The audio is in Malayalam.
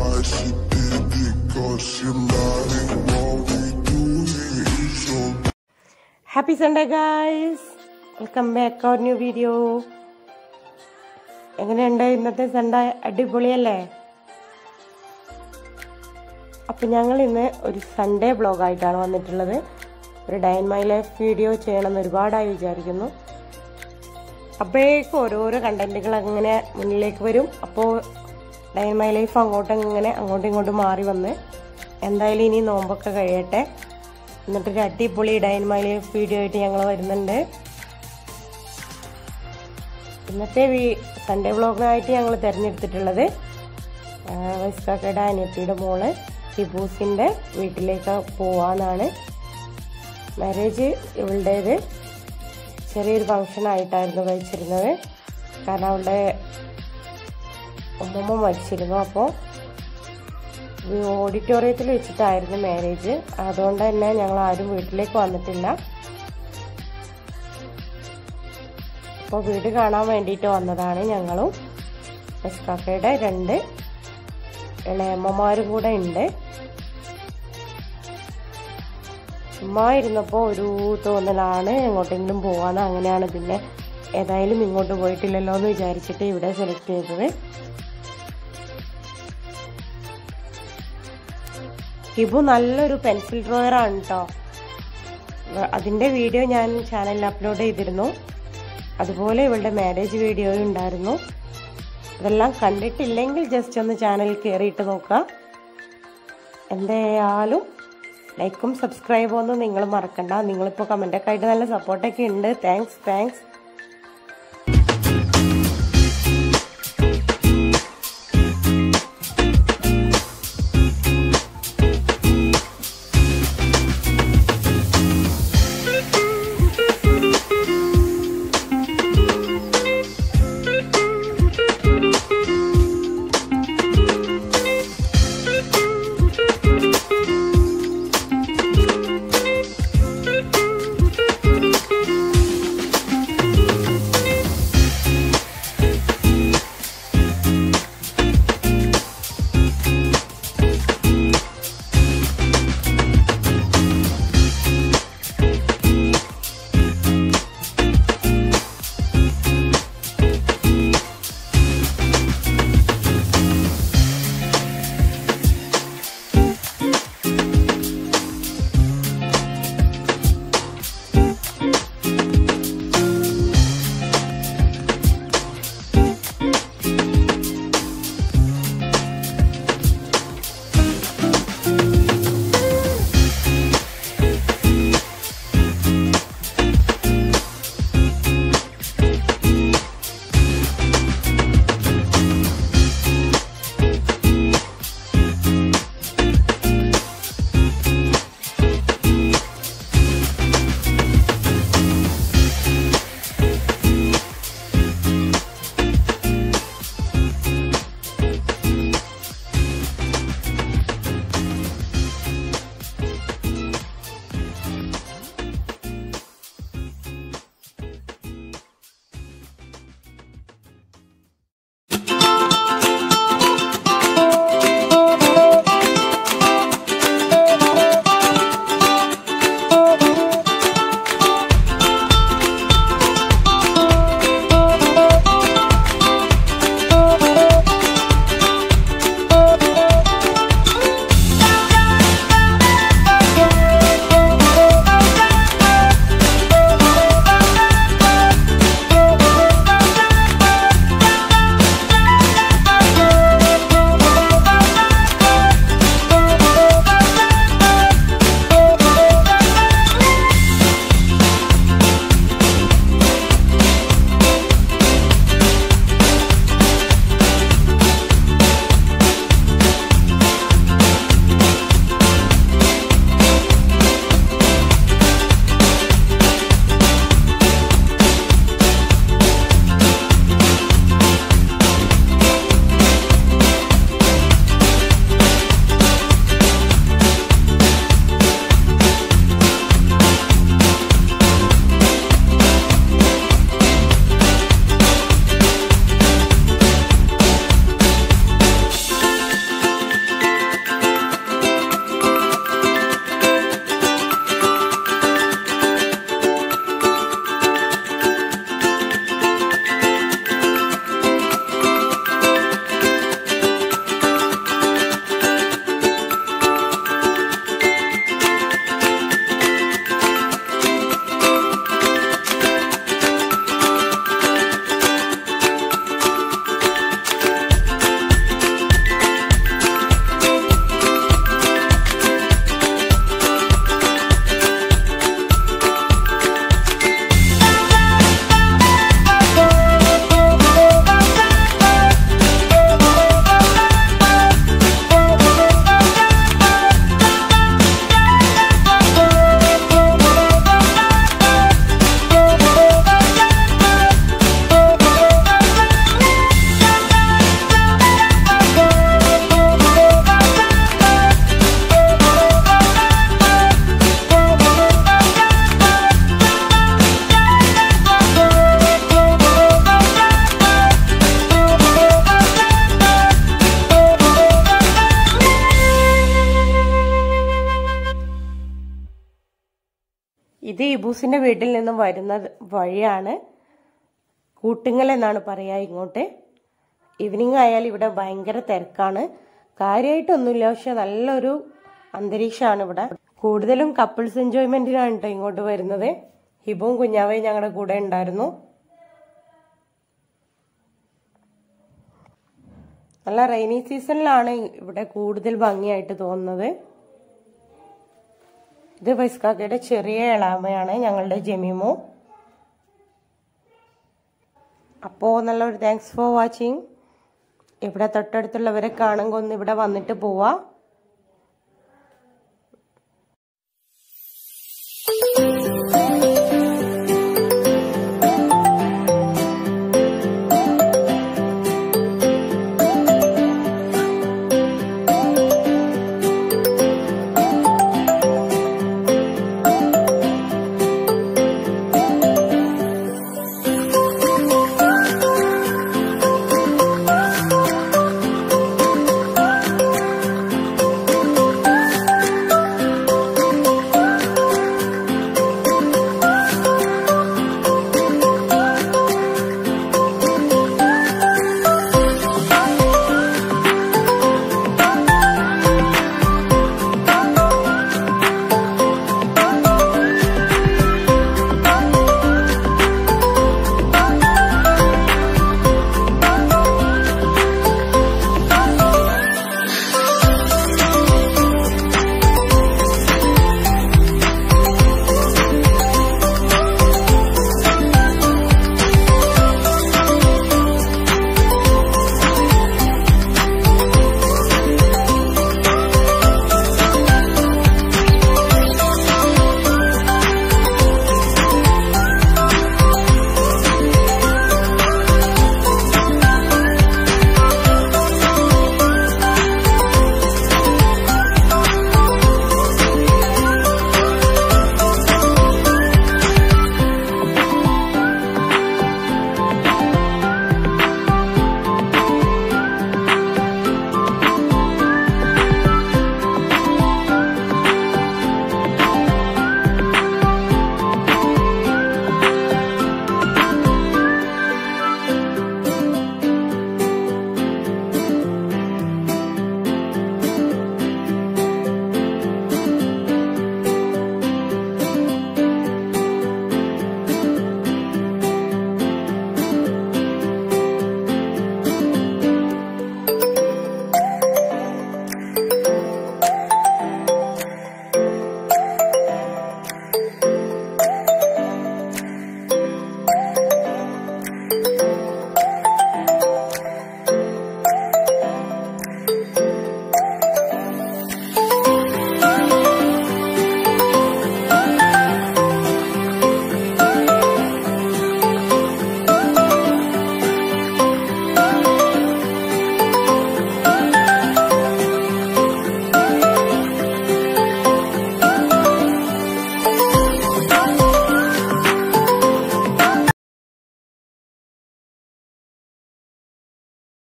why she did it, cause she lied. What we do here is so happy Sunday guys welcome back our new video എങ്ങനെയുണ്ട് ഇന്നത്തെ സൺഡേ അടിപൊളിയല്ലേ അപ്പം ഞങ്ങൾ ഇന്ന് ഒരു സൺഡേ ബ്ലോഗായിട്ടാണ് വന്നിട്ടുള്ളത് ഒരു ഡൈൻ മൈ ലൈഫ് വീഡിയോ ചെയ്യണമെന്ന് ഒരുപാടായി വിചാരിക്കുന്നു അപ്പോഴേക്കും ഓരോരോ കണ്ടന്റുകൾ അങ്ങനെ മുന്നിലേക്ക് വരും അപ്പോൾ ഡൈൻ മൈ ലൈഫ് അങ്ങോട്ടും ഇങ്ങനെ അങ്ങോട്ടും ഇങ്ങോട്ടും മാറി വന്ന് എന്തായാലും ഇനി നോമ്പൊക്കെ കഴിയട്ടെ എന്നിട്ടൊരു അടിപൊളി ഡൈൻ മൈ ലൈഫ് വീഡിയോ ആയിട്ട് ഞങ്ങൾ വരുന്നുണ്ട് ഇന്നത്തെ സൺഡേ വ്ളോഗായിട്ട് ഞങ്ങൾ തിരഞ്ഞെടുത്തിട്ടുള്ളത് വൈസ്കാക്കയുടെ അനിയത്തിയുടെ മോള് ഷിബൂസിൻ്റെ വീട്ടിലേക്ക് പോവാന്നാണ് മാരേജ് ഇവളുടേത് ചെറിയൊരു ഫങ്ഷൻ ആയിട്ടായിരുന്നു കഴിച്ചിരുന്നത് കാരണം അവളുടെ ഉമ്മമ്മ മരിച്ചിരുന്നു അപ്പോൾ ഓഡിറ്റോറിയത്തിൽ വെച്ചിട്ടായിരുന്നു മാരേജ് അതുകൊണ്ട് തന്നെ ഞങ്ങൾ ആരും വീട്ടിലേക്ക് വന്നിട്ടില്ല അപ്പോൾ വീട് കാണാൻ വേണ്ടിയിട്ട് വന്നതാണ് ഞങ്ങളും എസ്കാക്കയുടെ രണ്ട് ഇളയമ്മമാരും കൂടെ ഉണ്ട് ചുമ്മാ ഇരുന്നപ്പോൾ ഒരു തോന്നലാണ് എങ്ങോട്ടെങ്കിലും പോവാന്ന് അങ്ങനെയാണ് പിന്നെ ഏതായാലും ഇങ്ങോട്ട് പോയിട്ടില്ലല്ലോ എന്ന് വിചാരിച്ചിട്ട് ഇവിടെ സെലക്ട് ചെയ്തത് ഹിബു നല്ലൊരു പെൻസിൽ ഡ്രോയർ ആണ് കേട്ടോ അതിന്റെ വീഡിയോ ഞാൻ ചാനലിൽ അപ്ലോഡ് ചെയ്തിരുന്നു അതുപോലെ ഇവളുടെ മാരേജ് വീഡിയോയും ഉണ്ടായിരുന്നു അതെല്ലാം കണ്ടിട്ടില്ലെങ്കിൽ ജസ്റ്റ് ഒന്ന് ചാനൽ കയറിയിട്ട് നോക്കുക എന്തായാലും ലൈക്കും സബ്സ്ക്രൈബും ഒന്നും നിങ്ങൾ മറക്കണ്ട നിങ്ങളിപ്പോൾ കമൻ്റൊക്കെ ആയിട്ട് നല്ല സപ്പോർട്ടൊക്കെ ഉണ്ട് താങ്ക്സ് താങ്ക്സ് ഇത് ഇബൂസിന്റെ വീട്ടിൽ നിന്നും വരുന്ന വഴിയാണ് കൂട്ടുങ്ങൽ എന്നാണ് പറയാ ഇങ്ങോട്ട് ഈവനിങ് ആയാൽ ഇവിടെ ഭയങ്കര തിരക്കാണ് കാര്യമായിട്ടൊന്നുമില്ല പക്ഷെ നല്ലൊരു അന്തരീക്ഷമാണ് ഇവിടെ കൂടുതലും കപ്പിൾസ് എൻജോയ്മെന്റിനാണ് കേട്ടോ ഇങ്ങോട്ട് വരുന്നത് ഹിബും കുഞ്ഞാവയും ഞങ്ങളുടെ കൂടെ ഉണ്ടായിരുന്നു നല്ല റെയിനി സീസണിലാണ് ഇവിടെ കൂടുതൽ ഭംഗിയായിട്ട് തോന്നുന്നത് ഇത് വൈസ്കാക്കയുടെ ചെറിയ ഇളാമയാണ് ഞങ്ങളുടെ ജമീമോ അപ്പോൾ നല്ലൊരു താങ്ക്സ് ഫോർ വാച്ചിങ് ഇവിടെ തൊട്ടടുത്തുള്ളവരെ കാണുമ്പോൾ ഒന്ന് ഇവിടെ വന്നിട്ട് പോവാം